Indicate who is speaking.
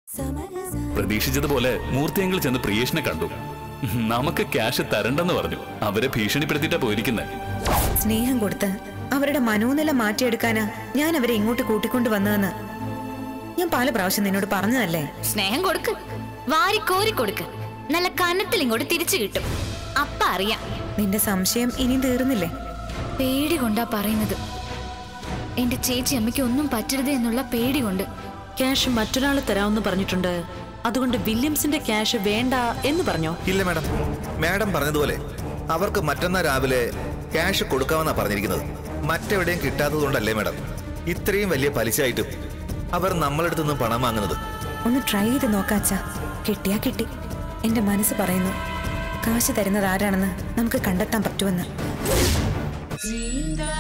Speaker 1: പ്രതീക്ഷിച്ചതുപോലെ മൂർത്തിയെങ്കിൽ ചെന്ന് പ്രിയേഷിനെ കണ്ടു നമുക്ക് ക്യാഷ് തരണ്ടെന്ന് പറഞ്ഞു അവരെ ഭീഷണിപ്പെടുത്തിയിട്ടാ പോയിരിക്കുന്നത്
Speaker 2: സ്നേഹം കൊടുത്ത് അവരുടെ മനോനില മാറ്റിയെടുക്കാനാ ഞാൻ അവരെ ഇങ്ങോട്ട് കൂട്ടിക്കൊണ്ടു വന്നതെന്ന് ഞാൻ പല പ്രാവശ്യം നിന്നോട് പറഞ്ഞതല്ലേ
Speaker 3: സ്നേഹം കൊടുക്ക് വാരി കോരി കൊടുക്ക് നല്ല കനത്തിൽ ഇങ്ങോട്ട് തിരിച്ചു കിട്ടും അപ്പ അറിയാം
Speaker 2: നിന്റെ സംശയം ഇനിയും തീർന്നില്ലേ
Speaker 3: പേടി കൊണ്ടാ പറയുന്നത് എന്റെ ചേച്ചി അമ്മയ്ക്ക് ഒന്നും പറ്റരുത് എന്നുള്ള പേടി കൊണ്ട്
Speaker 4: ക്യാഷ് മറ്റൊരാൾ തരാമെന്ന് പറഞ്ഞിട്ടുണ്ട് അതുകൊണ്ട് വില്യംസിന്റെ ക്യാഷ് വേണ്ട എന്ന് പറഞ്ഞോ
Speaker 5: ഇല്ല മാഡം മാഡം പറഞ്ഞതുപോലെ അവർക്ക് മറ്റന്നാ രാവിലെ ക്യാഷ് കൊടുക്കാമെന്നാ പറഞ്ഞിരിക്കുന്നത് മറ്റെവിടെയും കിട്ടാത്തതുകൊണ്ടല്ലേ മാഡം ഇത്രയും വലിയ പലിശയായിട്ടും അവർ നമ്മളടുത്ത് നിന്ന് പണം വാങ്ങുന്നത്
Speaker 2: ഒന്ന് ട്രൈ ചെയ്ത് നോക്കാച്ച കിട്ടിയാ കിട്ടി എന്റെ മനസ്സ് പറയുന്നു കാശ് തരുന്നത് ആരാണെന്ന് നമുക്ക് കണ്ടെത്താൻ പറ്റുമെന്ന്
Speaker 6: Dreamed I